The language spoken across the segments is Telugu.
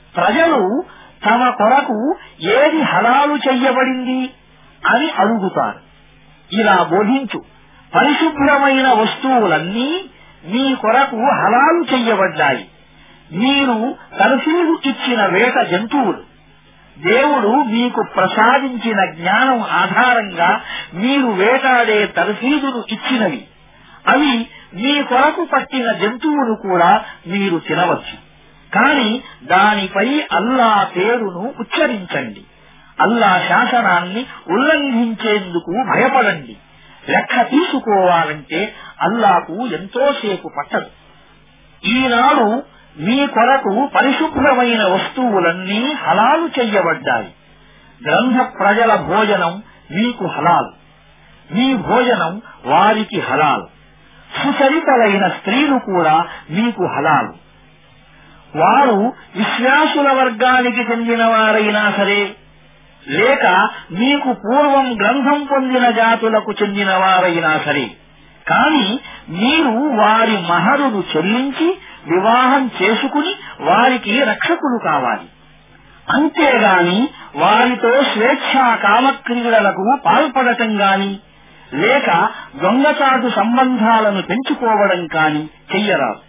ప్రజలు తమ కొరకు ఏది హలాలు చెయ్యబడింది అని అడుగుతారు ఇలా బోధించు పరిశుభ్రమైన వస్తువులన్నీ మీ కొరకు హలాలు చెయ్యబడ్డాయి మీరు తరఫీదు ఇచ్చిన వేట జంతువులు దేవుడు మీకు ప్రసాదించిన జ్ఞానం ఆధారంగా మీరు వేటాడే తరఫీదును ఇచ్చినవి అవి మీ కొరకు పట్టిన జంతువులు కూడా మీరు తినవచ్చు కాని దానిపై అల్లా పేరును ఉచ్చరించండి అల్లా శాసనాన్ని ఉల్లంఘించేందుకు భయపడండి లెక్క తీసుకోవాలంటే అల్లాకు ఎంతోసేపు పట్టదు ఈనాడు మీ కొరకు పరిశుభ్రమైన వస్తువులన్నీ హలాలు చెయ్యబడ్డాయి గ్రంథ ప్రజల భోజనం మీకు హలాల్ మీ భోజనం వారికి హలాల్ సుచరితలైన స్త్రీలు కూడా మీకు హలాలు వారు విశ్వాసుల వర్గానికి చెందిన వారైనా సరే లేక మీకు పూర్వం గ్రంథం పొందిన జాతులకు చెందిన వారైనా సరే కాని మీరు వారి మహరును చెల్లించి వివాహం చేసుకుని వారికి రక్షకులు కావాలి అంతేగాని వారితో స్వేచ్ఛా కామక్రీడలకు పాల్పడటం గాని లేక దొంగచాటు సంబంధాలను పెంచుకోవడం కాని చెయ్యరాదు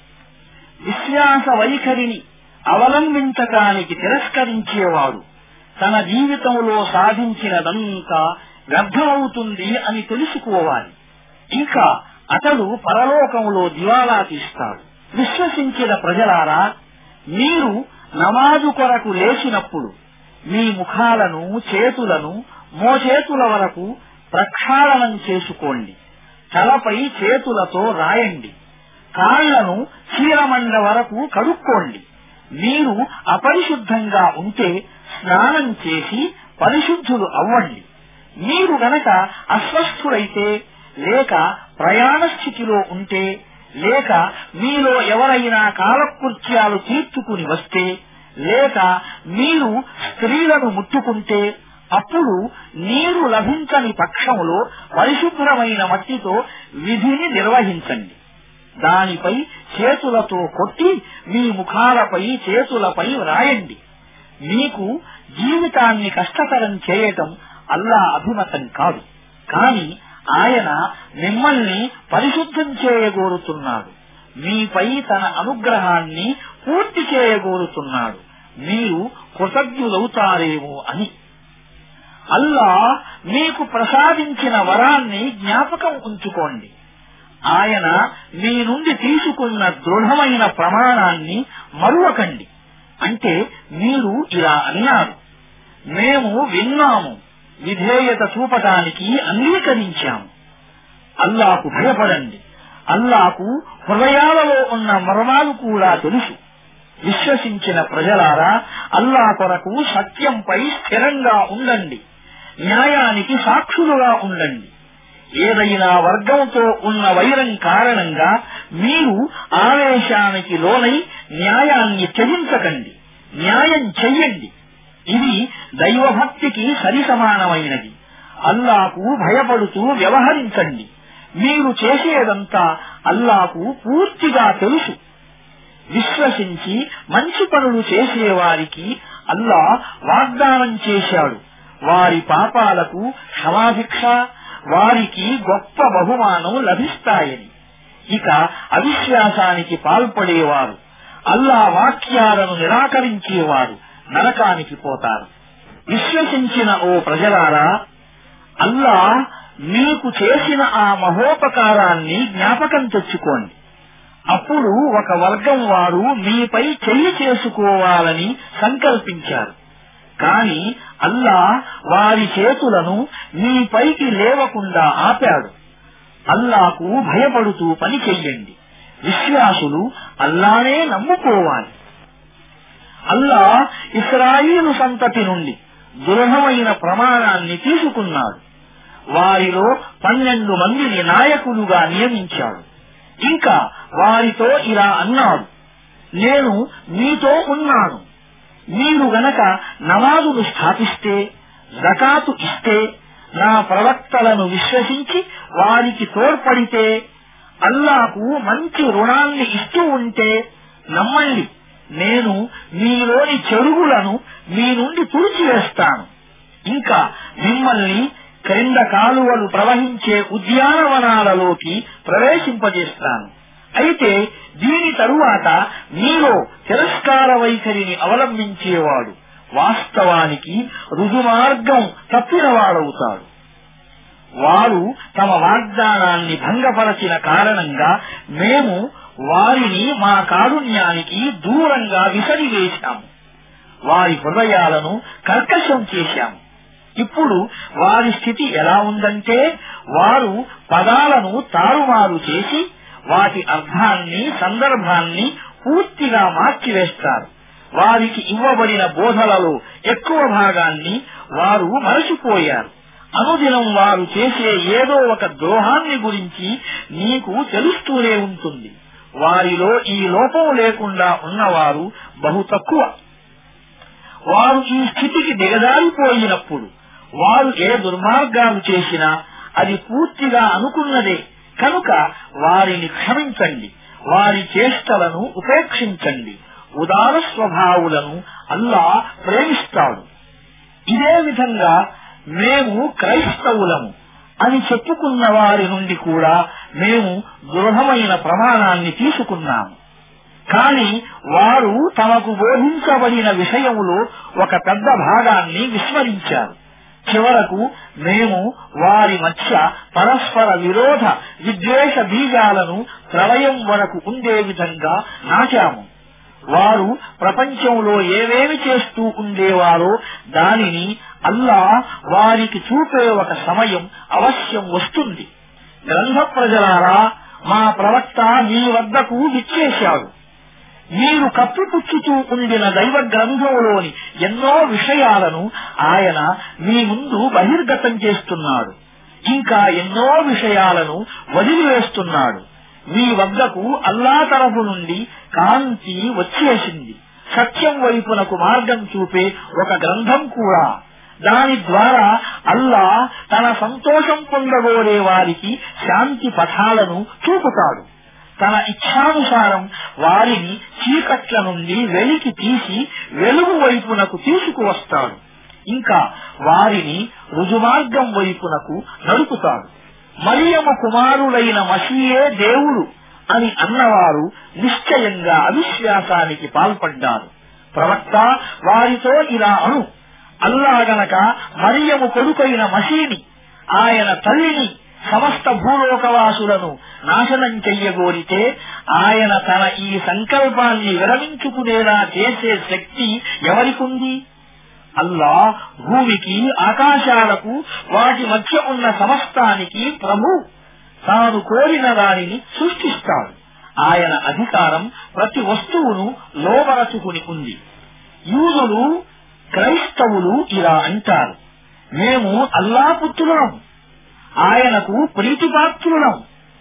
విశ్వాస వైఖరిని అవలంబించటానికి తిరస్కరించేవాడు తన జీవితంలో సాధించినదంతా వ్యర్థమవుతుంది అని తెలుసుకోవాలి ఇంకా అతడు పరలోకంలో దివాలా తీస్తాడు విశ్వసించిన ప్రజలారా మీరు నమాజు కొరకు లేచినప్పుడు మీ ముఖాలను చేతులను మోచేతుల వరకు ప్రక్షాళనం చేసుకోండి తలపై చేతులతో రాయండి కాళ్లను చీరమండ వరకు కడుక్కోండి మీరు అపరిశుద్ధంగా ఉంటే స్నానం చేసి పరిశుద్ధులు అవ్వండి మీరు గనక అస్వస్థులైతే లేక ప్రయాణ స్థితిలో ఉంటే లేక మీలో ఎవరైనా కాలకృత్యాలు తీర్చుకుని వస్తే లేక మీరు స్త్రీలను ముట్టుకుంటే అప్పుడు నీరు లభించని పక్షంలో పరిశుభ్రమైన మట్టితో విధిని నిర్వహించండి దానిపై చేతులతో కొట్టి మీ ముఖాలపై చేతులపై రాయండి మీకు జీవితాన్ని కష్టతరం చేయటం అల్లా అభిమతం కాదు కాని ఆయన మిమ్మల్ని పరిశుద్ధం చేయగోరుతున్నాడు మీపై తన అనుగ్రహాన్ని పూర్తి చేయగోరుతున్నాడు మీరు కృతజ్ఞులవుతారేమో అని అల్లా మీకు ప్రసాదించిన వరాన్ని జ్ఞాపకం ఉంచుకోండి ఆయన మీ నుండి తీసుకున్న దృఢమైన ప్రమాణాన్ని మరువకండి అంటే మీరు ఇలా అన్నారు మేము విన్నాము విధేయత చూపటానికి అంగీకరించాము అల్లాకు భయపడండి అల్లాకు హృదయాలలో ఉన్న మర్మాలు కూడా తెలుసు విశ్వసించిన ప్రజలారా అల్లా కొరకు సత్యంపై స్థిరంగా ఉండండి న్యాయానికి సాక్షులుగా ఉండండి ఏదైనా వర్గంతో ఉన్న వైరం కారణంగా మీరు ఆవేశానికి లోనై న్యాయాన్ని త్యజించకండి న్యాయం చెయ్యండి ఇది దైవభక్తికి సరిసమానమైనది అల్లాకు భయపడుతూ వ్యవహరించండి మీరు చేసేదంతా అల్లాకు పూర్తిగా తెలుసు విశ్వసించి మంచి పనులు చేసేవారికి అల్లా వాగ్దానం చేశాడు వారి పాపాలకు క్షమాభిక్ష వారికి గొప్ప బహుమానం లభిస్తాయని ఇక అవిశ్వాసానికి పాల్పడేవారు అల్లా వాక్యాలను నిరాకరించేవారు నరకానికి పోతారు విశ్వసించిన ఓ ప్రజలారా అల్లా మీకు చేసిన ఆ మహోపకారాన్ని జ్ఞాపకం తెచ్చుకోండి అప్పుడు ఒక వర్గం వారు మీపై చెయ్యి చేసుకోవాలని సంకల్పించారు కాని అల్లా వారి చేతులను మీపైకి లేవకుండా ఆపాడు అల్లాకు భయపడుతూ పని చెయ్యండి విశ్వాసులు అల్లానే నమ్ముకోవాలి అల్లా ఇస్రాయిలు సంతతి నుండి దృఢమైన ప్రమాణాన్ని తీసుకున్నాడు వారిలో పన్నెండు మందిని నాయకులుగా నియమించాడు ఇంకా వారితో ఇలా అన్నాడు నేను మీతో ఉన్నాను మీరు గనక నమాజును స్థాపిస్తే జకాతు ఇస్తే నా ప్రవక్తలను విశ్వసించి వారికి తోడ్పడితే అల్లాకు మంచి రుణాన్ని ఇస్తూ ఉంటే నమ్మండి నేను మీలోని చెడుగులను మీ నుండి తుడిచివేస్తాను ఇంకా మిమ్మల్ని క్రింద కాలువలు ప్రవహించే ఉద్యానవనాలలోకి ప్రవేశింపజేస్తాను అయితే దీని తరువాత మీలో తిరస్కార వైఖరిని అవలంబించేవాడు వాస్తవానికి రుజుమార్గం తప్పినవాడవుతాడు వారు తమ వాగ్దానాన్ని భంగపరచిన కారణంగా మేము వారిని మా కారుణ్యానికి దూరంగా విసరివేశాము వారి హృదయాలను కర్కశం చేశాము ఇప్పుడు వారి స్థితి ఎలా ఉందంటే వారు పదాలను తారుమారు చేసి వాటి అర్థాన్ని సందర్భాన్ని పూర్తిగా మార్చివేస్తారు వారికి ఇవ్వబడిన బోధలలో ఎక్కువ భాగాన్ని వారు మరచిపోయారు అనుదినం వారు చేసే ఏదో ఒక ద్రోహాన్ని గురించి నీకు తెలుస్తూనే ఉంటుంది వారిలో ఈ లోపం లేకుండా ఉన్నవారు బహు తక్కువ వారు ఈ స్థితికి దిగజారిపోయినప్పుడు వారు ఏ దుర్మార్గాలు చేసినా అది పూర్తిగా అనుకున్నదే కనుక వారిని క్షమించండి వారి చేష్టలను ఉపేక్షించండి ఉదార స్వభావులను అల్లా ప్రేమిస్తాడు ఇదే విధంగా మేము క్రైస్తవులము అని చెప్పుకున్న వారి నుండి కూడా మేము దృఢమైన ప్రమాణాన్ని తీసుకున్నాము కాని వారు తమకు బోధించబడిన విషయములో ఒక పెద్ద భాగాన్ని విస్మరించారు చివరకు మేము వారి మధ్య పరస్పర విరోధ విద్వేష బీజాలను ప్రళయం వరకు ఉండే విధంగా నాటాము వారు ప్రపంచంలో ఏమేమి చేస్తూ ఉండేవారో దానిని అల్లా వారికి చూపే ఒక సమయం అవశ్యం వస్తుంది గ్రంథ ప్రజలారా మా ప్రవక్త మీ వద్దకు విచ్చేశాడు మీరు కప్పిపుచ్చుతూ ఉండిన దైవ గ్రంథంలోని ఎన్నో విషయాలను ఆయన మీ ముందు బహిర్గతం చేస్తున్నాడు ఇంకా ఎన్నో విషయాలను వదిలివేస్తున్నాడు మీ వద్దకు అల్లా తరఫు నుండి కాంతి వచ్చేసింది సత్యం వైపునకు మార్గం చూపే ఒక గ్రంథం కూడా దాని ద్వారా అల్లా తన సంతోషం పొందగోరే వారికి శాంతి పథాలను చూపుతాడు తన ఇచ్ఛానుసారం వారిని చీకట్ల నుండి వెలికి తీసి వెలుగు వైపునకు తీసుకువస్తాడు ఇంకా వారిని రుజుమార్గం వైపునకు నడుపుతాడు మరియము కుమారులైన మసీయే దేవుడు అని అన్నవారు నిశ్చయంగా అవిశ్వాసానికి పాల్పడ్డారు ప్రవక్త వారితో ఇలా అను అల్లా గనక మరియము కొడుకైన మసీని ఆయన తల్లిని సమస్త భూలోకవాసులను నాశనం చెయ్యగోరితే ఆయన తన ఈ సంకల్పాన్ని విరమించుకునేలా చేసే శక్తి ఎవరికుంది అల్లా భూమికి ఆకాశాలకు వాటి మధ్య ఉన్న సమస్తానికి ప్రభు తాను కోరిన దానిని సృష్టిస్తాడు ఆయన అధికారం ప్రతి వస్తువును లోబరచుకుని ఉంది యూదులు క్రైస్తవులు ఇలా అంటారు మేము అల్లా పుత్రులం ఆయనకు ప్రీతిపాత్రులం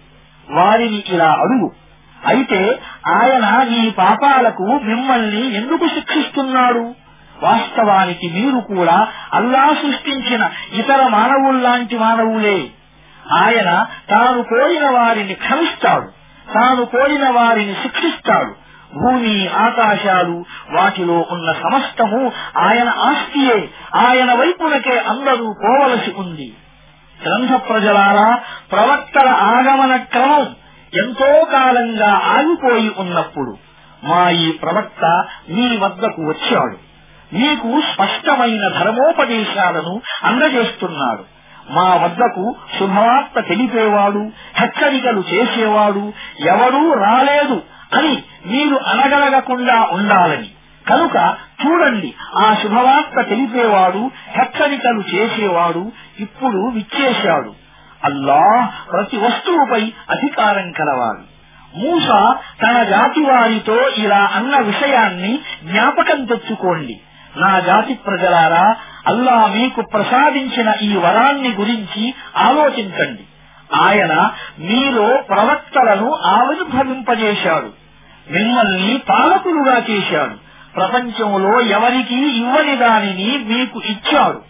వారిని ఇలా అడుగు అయితే ఆయన ఈ పాపాలకు మిమ్మల్ని ఎందుకు శిక్షిస్తున్నాడు వాస్తవానికి మీరు కూడా అల్లా సృష్టించిన ఇతర మానవుల్లాంటి మానవులే ఆయన తాను కోరిన వారిని క్షమిస్తాడు తాను కోరిన వారిని శిక్షిస్తాడు భూమి ఆకాశాలు వాటిలో ఉన్న సమస్తము ఆయన ఆస్తియే ఆయన వైపునకే అందరూ పోవలసి ఉంది గ్రంథ ప్రజలారా ప్రవక్తల ఆగమన క్రమం ఎంతో కాలంగా ఆగిపోయి ఉన్నప్పుడు మా ఈ ప్రవక్త మీ వద్దకు వచ్చాడు మీకు స్పష్టమైన ధర్మోపదేశాలను అందజేస్తున్నాడు మా వద్దకు శుభవార్త తెలిపేవాడు హెచ్చరికలు చేసేవాడు ఎవరూ రాలేదు అని మీరు అనగలగకుండా ఉండాలని కనుక చూడండి ఆ శుభవార్త తెలిపేవాడు హెచ్చరికలు చేసేవాడు ఇప్పుడు విచ్చేశాడు అల్లా ప్రతి వస్తువుపై అధికారం కలవాడు మూస తన జాతి వారితో ఇలా అన్న విషయాన్ని జ్ఞాపకం తెచ్చుకోండి నా జాతి ప్రజలారా అల్లా మీకు ప్రసాదించిన ఈ వరాన్ని గురించి ఆలోచించండి ఆయన మీలో ప్రవక్తలను ఆవిర్భవింపజేశాడు మిమ్మల్ని పాలకులుగా చేశాడు ప్రపంచంలో ఎవరికీ ఇవ్వని దానిని మీకు ఇచ్చాడు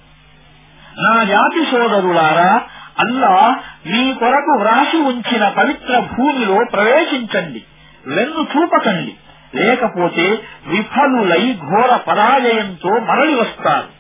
నా జాతి సోదరులారా అల్లా మీ కొరకు వ్రాసి ఉంచిన పవిత్ర భూమిలో ప్రవేశించండి వెన్ను చూపకండి లేకపోతే విఫలులై ఘోర పరాజయంతో మరలి వస్తారు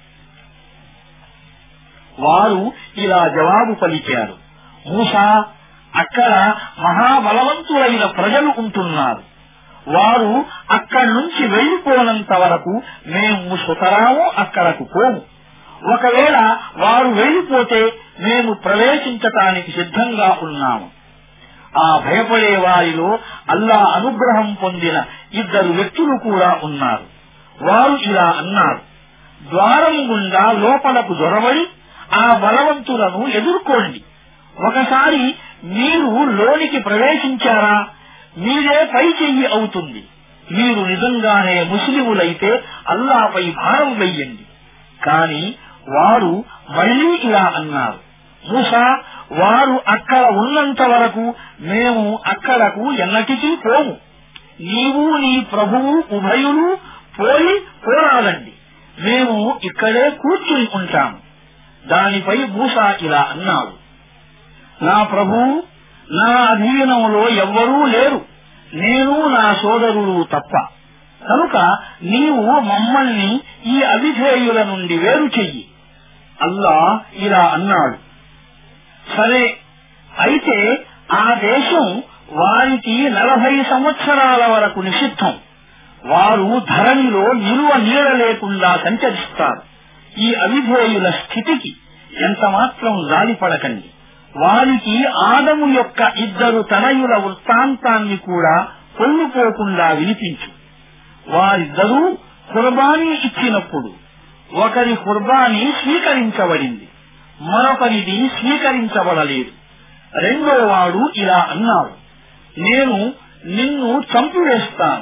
వారు ఇలా జవాబు పలికారు మూసా అక్కడ మహాబలవంతులైన ప్రజలు ఉంటున్నారు వారు అక్కడి నుంచి వెళ్లిపోనంత వరకు మేము సుతరాము అక్కడకు పోము ఒకవేళ వారు వెళ్లిపోతే మేము ప్రవేశించటానికి సిద్ధంగా ఉన్నాము ఆ భయపడే వారిలో అల్లా అనుగ్రహం పొందిన ఇద్దరు వ్యక్తులు కూడా ఉన్నారు వారు ఇలా అన్నారు ద్వారం గుండా లోపలకు జొరబడి ఆ బలవంతులను ఎదుర్కోండి ఒకసారి మీరు లోనికి ప్రవేశించారా మీరే పై చెయ్యి అవుతుంది మీరు నిజంగానే ముస్లిములైతే అల్లాపై భారం వెయ్యండి కాని వారు మళ్లీ ఇలా అన్నారు మూసా వారు అక్కడ ఉన్నంత వరకు మేము అక్కడకు ఎన్నటికీ పోము నీవు నీ ప్రభువు ఉభయులు పోయి పోరాడండి మేము ఇక్కడే కూర్చుని ఉంటాము దానిపై మూసా ఇలా అన్నాడు నా ప్రభు నా అధీనంలో ఎవ్వరూ లేరు నేను నా సోదరులు తప్ప కనుక నీవు మమ్మల్ని ఈ అవిధేయుల నుండి వేరు చెయ్యి అల్లా ఇలా అన్నాడు సరే అయితే ఆ దేశం వారికి నలభై సంవత్సరాల వరకు నిషిద్ధం వారు ధరణిలో నిలువ నీడ లేకుండా సంచరిస్తారు ఈ అవిధేయుల స్థితికి ఎంత మాత్రం జాలిపడకండి వారికి ఆదము యొక్క ఇద్దరు తనయుల వృత్తాంతాన్ని కూడా కొల్లుపోకుండా వినిపించు వారిద్దరూ కుర్బానీ ఇచ్చినప్పుడు ఒకరి కుర్బానీ స్వీకరించబడింది మరొకరిది స్వీకరించబడలేదు రెండో వాడు ఇలా అన్నాడు నేను నిన్ను చంపివేస్తాను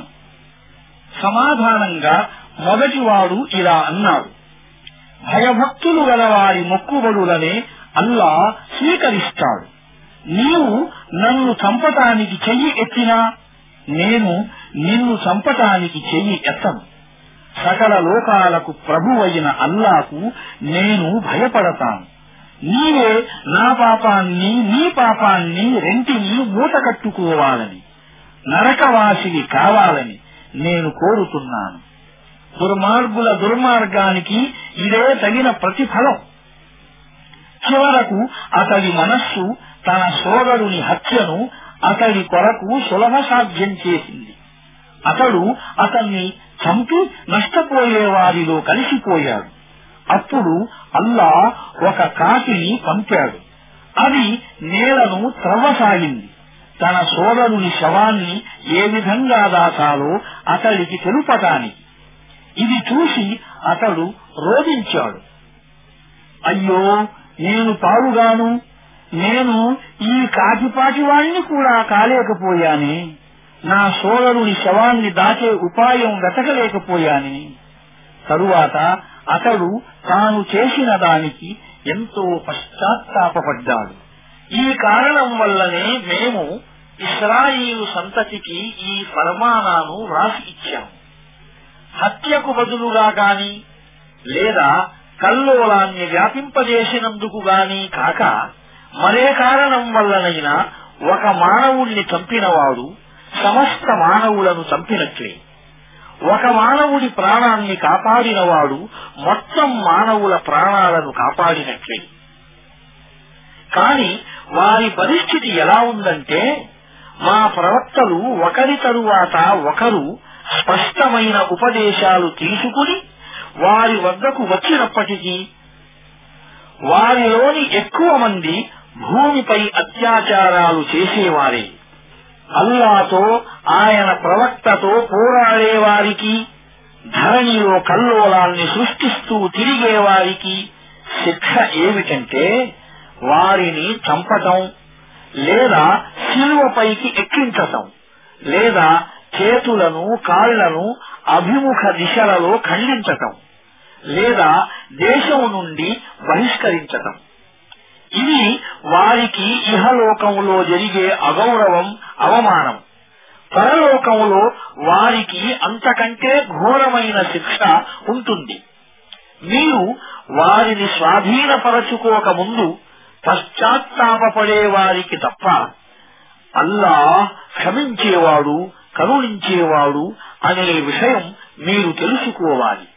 సమాధానంగా మొదటివాడు ఇలా అన్నాడు భయభక్తులు గల వారి మొక్కుబడులనే అల్లా స్వీకరిస్తాడు నీవు నన్ను చంపటానికి చెయ్యి ఎత్తినా నేను నిన్ను చంపటానికి చెయ్యి ఎత్తను సకల లోకాలకు ప్రభువైన అల్లాకు నేను భయపడతాను నీవే నా పాపాన్ని నీ పాపాన్ని రెంటిని మూట కట్టుకోవాలని నరకవాసిని కావాలని నేను కోరుతున్నాను దుర్మార్గుల దుర్మార్గానికి ఇదే తగిన ప్రతిఫలం చివరకు అతడి మనస్సు తన సోదరుని హత్యను అతడి కొరకు సులభ సాధ్యం చేసింది అతడు అతన్ని చంపి నష్టపోయే వారిలో కలిసిపోయాడు అప్పుడు అల్లా ఒక కాకిని పంపాడు అది నేలను త్రవ్వసాగింది తన సోదరుని శవాన్ని ఏ విధంగా దాచాలో అతడికి తెలుపటానికి ఇది చూసి అతడు రోధించాడు అయ్యో నేను పాడుగాను నేను ఈ కాకిపాటి వాణ్ణి కూడా కాలేకపోయానే నా సోదరుని శవాన్ని దాచే ఉపాయం వెతకలేకపోయానే తరువాత అతడు తాను చేసిన దానికి ఎంతో పశ్చాత్తాపడ్డాడు ఈ కారణం వల్లనే మేము ఇస్రాయిలు సంతతికి ఈ ఫర్మానాను రాసి ఇచ్చాము హత్యకు బదులుగా గాని లేదా కల్లోలాన్ని వ్యాపింపజేసినందుకు గాని కాక మరే కారణం వల్లనైనా ఒక మానవుణ్ణి చంపినవాడు సమస్త మానవులను చంపినట్లే ఒక మానవుడి ప్రాణాన్ని కాపాడినవాడు మొత్తం మానవుల ప్రాణాలను కాపాడినట్లే కాని వారి పరిస్థితి ఎలా ఉందంటే మా ప్రవక్తలు ఒకరి తరువాత ఒకరు స్పష్టమైన ఉపదేశాలు తీసుకుని వారి వద్దకు వచ్చినప్పటికీ వారిలోని ఎక్కువ మంది భూమిపై అత్యాచారాలు చేసేవారే అల్లాతో ఆయన ప్రవక్తతో పోరాడేవారికి ధరణిలో కల్లోలాల్ని సృష్టిస్తూ తిరిగేవారికి శిక్ష ఏమిటంటే వారిని చంపటం లేదా శిలువపైకి ఎక్కించటం లేదా చేతులను కాళ్లను అభిముఖ దిశలలో ఖండించటం లేదా దేశం నుండి బహిష్కరించటం ఇది వారికి ఇహలోకములో జరిగే అగౌరవం అవమానం పరలోకములో వారికి అంతకంటే ఘోరమైన శిక్ష ఉంటుంది మీరు వారిని స్వాధీనపరచుకోక ముందు పశ్చాత్తాపడే వారికి తప్ప అల్లా క్షమించేవాడు కరుణించేవాడు అనే విషయం మీరు తెలుసుకోవాలి